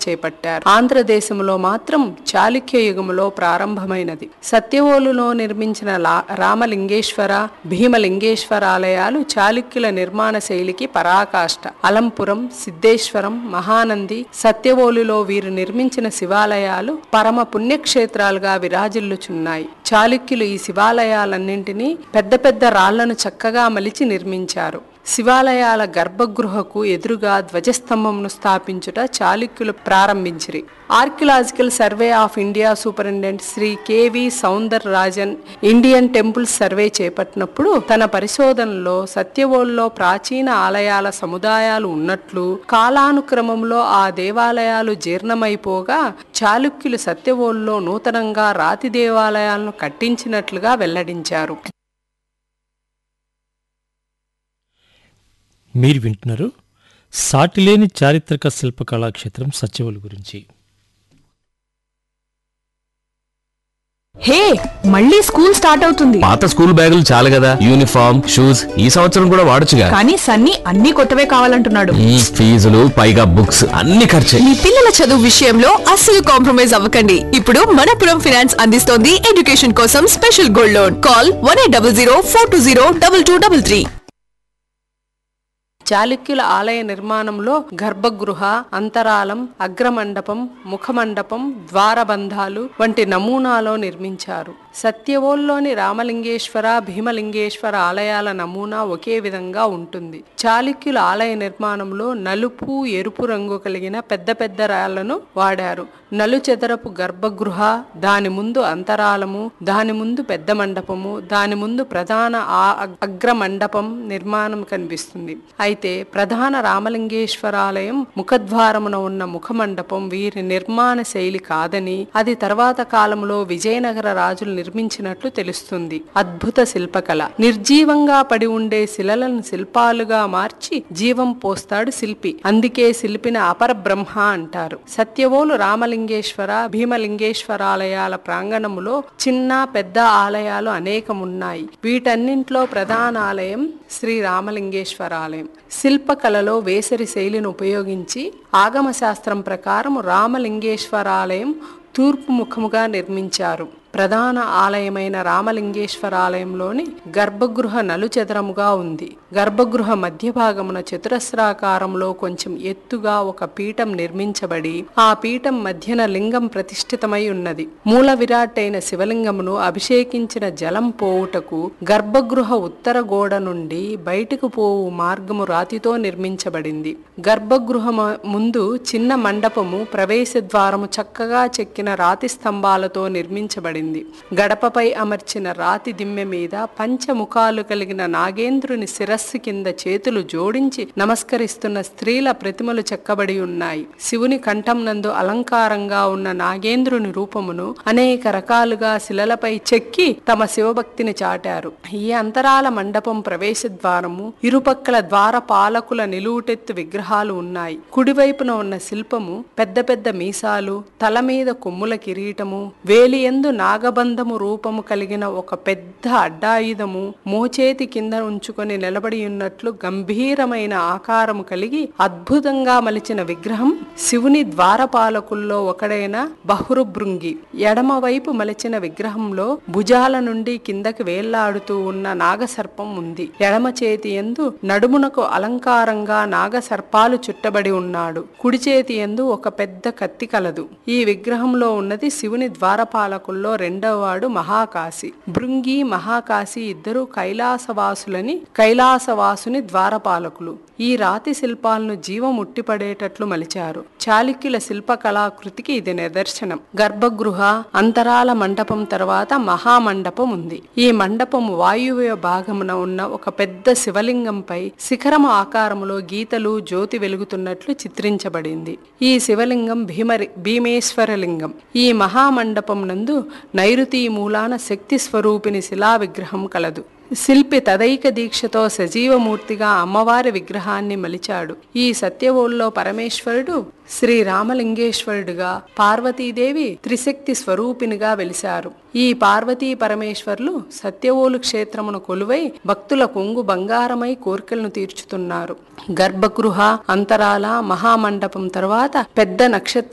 చేపట్టారు ఆంధ్రదేశంలో మాత్రం చాళుక్య యుగములో ప్రారంభమైనది సత్యవోలులో నిర్మించిన లా- రామలింగేశ్వర భీమలింగేశ్వర ఆలయాలు చాళుక్యుల నిర్మాణ శైలికి పరాకాష్ట అలంపురం సిద్ధేశ్వరం మహానంది సత్యవోలులో వీరు నిర్మించిన శివాలయాలు పరమ పుణ్యక్షేత్రాలుగా విరాజిల్లుచున్నాయి చాళుక్యులు ఈ శివాలయాలన్నింటినీ పెద్ద పెద్ద రాళ్లను చక్కగా మలిచి నిర్మించారు శివాలయాల గర్భగృహకు ఎదురుగా ధ్వజస్తంభమును స్థాపించుట చాళుక్యులు ప్రారంభించిరి archaeological survey of India superintendent Shri K V Soundar Rajan Indian temples survey చేపట్టినప్పుడు తన పరిశోధనలో సత్యవోల్లో ప్రాచీన ఆలయాల సముదాయాలు ఉన్నట్లు కాలానుక్రమంలో ఆ దేవాలయాలు జీర్ణమైపోగా చాళుక్యులు సత్యవోల్లో నూతనంగా రాతి దేవాలయాలను కట్టించినట్లుగా వెల్లడించారు మీరు వింటున్నారు సాటిలేని చారిత్రక శిల్పకళా క్షేత్రం సత్యవోలు గురించి హే మళ్ళీ స్కూల్ స్టార్ట్ అవుతుంది పాత స్కూల్ బ్యాగులు చాలు కదా యూనిఫామ్ షూస్ ఈ సంవత్సరం కూడా వాడొచ్చుగా కానీ సన్నీ అన్ని కొత్తవే కావాలంటున్నాడు ఈ ఫీజులు పైగా బుక్స్ అన్ని ఖర్చే మీ పిల్లల చదువు విషయంలో అస్సలు కాంప్రమైజ్ అవ్వకండి ఇప్పుడు మనపురం ఫైనాన్స్ అందిస్తోంది ఎడ్యుకేషన్ కోసం special gold loan call one eight double zero four two zero double two double three చాళుక్యుల ఆలయ నిర్మాణంలో గర్భగృహ అంతరాలం అగ్రమండపం ముఖమండపం ద్వారబంధాలు వంటి నమూనాలో నిర్మించారు సత్యవోల్లోని రామలింగేశ్వర భీమలింగేశ్వర ఆలయాల నమూనా ఒకే విధంగా ఉంటుంది చాళుక్యుల ఆలయ నిర్మాణంలో నలుపు ఎరుపు రంగు కలిగిన పెద్ద పెద్ద రాళ్లను వాడారు నలుచెదరపు గర్భగృహ దాని ముందు అంతరాలము దాని ముందు పెద్ద మండపము దాని ముందు ప్రధాన ఆ- అగ్ర మండపం నిర్మాణం కనిపిస్తుంది అయితే ప్రధాన రామలింగేశ్వరాలయం ముఖద్వారమున ఉన్న ముఖమండపం వీరి నిర్మాణ శైలి కాదని అది తర్వాత కాలంలో విజయనగర రాజులు నిర్మించినట్లు తెలుస్తుంది అద్భుత శిల్పకళ నిర్జీవంగా పడి ఉండే శిలలను శిల్పాలుగా మార్చి జీవం పోస్తాడు శిల్పి అందుకే శిల్పిని అపర బ్రహ్మ అంటారు సత్యవోలు రామలింగేశ్వర భీమలింగేశ్వరాలయాల ప్రాంగణములో చిన్న పెద్ద ఆలయాలు అనేకమున్నాయి వీటన్నింటిలో ప్రధాన ఆలయం శ్రీ రామలింగేశ్వర ఆలయం శిల్పకళలో వేసరి శైలిని ఉపయోగించి ఆగమ శాస్త్రం ప్రకారం రామలింగేశ్వర ఆలయం తూర్పు ముఖముగా నిర్మించారు ప్రధాన ఆలయమైన రామలింగేశ్వర ఆలయంలోని గర్భగృహ నలుచెదరముగా ఉంది గర్భగృహ మధ్య భాగమున చతురస్రాకారంలో కొంచెం ఎత్తుగా ఒక పీఠం నిర్మించబడి ఆ పీఠం మధ్యన లింగం ప్రతిష్ఠితమై ఉన్నది మూల విరాట్ అయిన శివలింగమును అభిషేకించిన జలం పోవుటకు గర్భగృహ ఉత్తర గోడ నుండి బయటకు పోవు మార్గము రాతితో నిర్మించబడింది గర్భగృహ ముందు చిన్న మండపము ప్రవేశ ద్వారము చక్కగా చెక్కిన రాతి స్తంభాలతో నిర్మించబడింది గడపపై అమర్చిన రాతి దిమ్మె మీద పంచముఖాలు కలిగిన నాగేంద్రుని శిరస్సు కింద చేతులు జోడించి నమస్కరిస్తున్న స్త్రీల ప్రతిమలు చెక్కబడి ఉన్నాయి శివుని కంఠం నందు అలంకారంగా ఉన్న నాగేంద్రుని రూపమును అనేక రకాలుగా శిలలపై చెక్కి తమ శివభక్తిని చాటారు ఈ అంతరాల మండపం ప్రవేశ ద్వారము ఇరుపక్కల ద్వార పాలకుల నిలువుటెత్తు విగ్రహాలు ఉన్నాయి కుడివైపున ఉన్న శిల్పము పెద్ద పెద్ద మీసాలు తల మీద కొమ్ముల కిరీటము వేలియందు నాగబంధము రూపము కలిగిన ఒక పెద్ద అడ్డాయుధము మోచేతి కింద ఉంచుకొని నిలబడి ఉన్నట్లు గంభీరమైన ఆకారము కలిగి అద్భుతంగా మలిచిన విగ్రహం శివుని ద్వారపాలకుల్లో ఒకడైన బహురుభృంగి ఎడమ వైపు మలిచిన విగ్రహంలో భుజాల నుండి కిందకి వేళ్లాడుతూ ఉన్న నాగసర్పం ఉంది ఎడమ చేతి ఎందు నడుమునకు అలంకారంగా నాగసర్పాలు చుట్టబడి ఉన్నాడు కుడి చేతి ఎందు ఒక పెద్ద కత్తి కలదు ఈ విగ్రహంలో ఉన్నది శివుని ద్వారపాలకుల్లో రెండవ వాడు మహాకాశి భృంగి మహాకాశి ఇద్దరు కైలాసవాసులని కైలాసవాసుని ద్వారపాలకులు ఈ రాతి శిల్పాలను జీవం ఉట్టిపడేటట్లు మలిచారు చాళుక్యుల శిల్ప కళాకృతికి ఇది నిదర్శనం గర్భగృహ అంతరాల మండపం తర్వాత మహామండపం ఉంది ఈ మండపం వాయువ్య భాగమున ఉన్న ఒక పెద్ద శివలింగంపై శిఖరము ఆకారములో గీతలు జ్యోతి వెలుగుతున్నట్లు చిత్రించబడింది ఈ శివలింగం భీమరి భీమేశ్వర లింగం ఈ మహామండపం నందు నైరుతి మూలాన శక్తి స్వరూపిణి శిలా విగ్రహం కలదు శిల్పి తదైక దీక్షతో సజీవమూర్తిగా అమ్మవారి విగ్రహాన్ని మలిచాడు ఈ సత్యవోల్లో పరమేశ్వరుడు శ్రీ రామలింగేశ్వరుడుగా పార్వతీదేవి త్రిశక్తి స్వరూపినిగా వెలిశారు ఈ పార్వతీ పరమేశ్వర్లు సత్యవోలు క్షేత్రమును కొలువై భక్తుల కొంగు బంగారమై కోరికలను తీర్చుతున్నారు గర్భగృహ అంతరాల మహామండపం తర్వాత పెద్ద నక్షత్ర